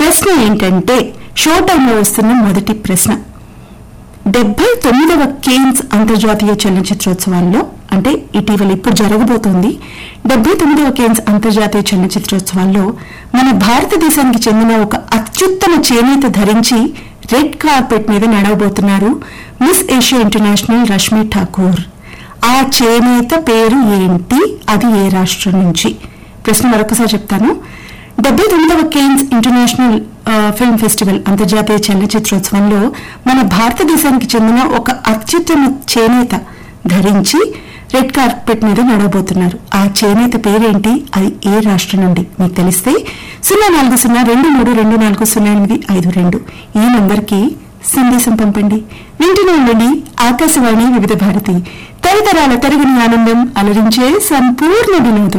ప్రశ్న ఏంటంటే షో టైంలో వస్తున్న మొదటి ప్రశ్న డెబ్బై తొమ్మిదవ కేన్స్ అంతర్జాతీయ చలనచిత్రోత్సవాల్లో అంటే ఇటీవల ఇప్పుడు జరగబోతోంది డెబ్బై తొమ్మిదవ కేన్స్ అంతర్జాతీయ చలనచిత్రోత్సవాల్లో మన భారతదేశానికి చెందిన ఒక అత్యుత్తమ చేనేత ధరించి రెడ్ కార్పెట్ మీద నడవబోతున్నారు miss Asia international Rashmi Thakur ఆ చేనేత పేరు ఏంటి అది ఏ రాష్ట్రం నుంచి ప్రశ్న మరొకసారి చెప్తాను డెబ్బై తొమ్మిదవ కేన్స్ ఇంటర్నేషనల్ ఆ, ఫిల్మ్ ఫెస్టివల్ అంతర్జాతీయ చలనచిత్రోత్సవంలో మన భారతదేశానికి చెందిన ఒక అత్యుత్తమ చేనేత ధరించి రెడ్ కార్పెట్ మీద నడవబోతున్నారు ఆ చేనేత పేరేంటి అది ఏ రాష్ట్రం నుండి మీకు తెలిస్తే సున్నా నాలుగు సున్నా రెండు మూడు రెండు నాలుగు సున్నా ఎనిమిది ఐదు రెండు ఈ నంబర్కి సందేశం పంపండి వింటూనే ఉండండి ఆకాశవాణి వివిధ భారతి తదితరాల తరగని ఆనందం అలరించే సంపూర్ణ వినోదం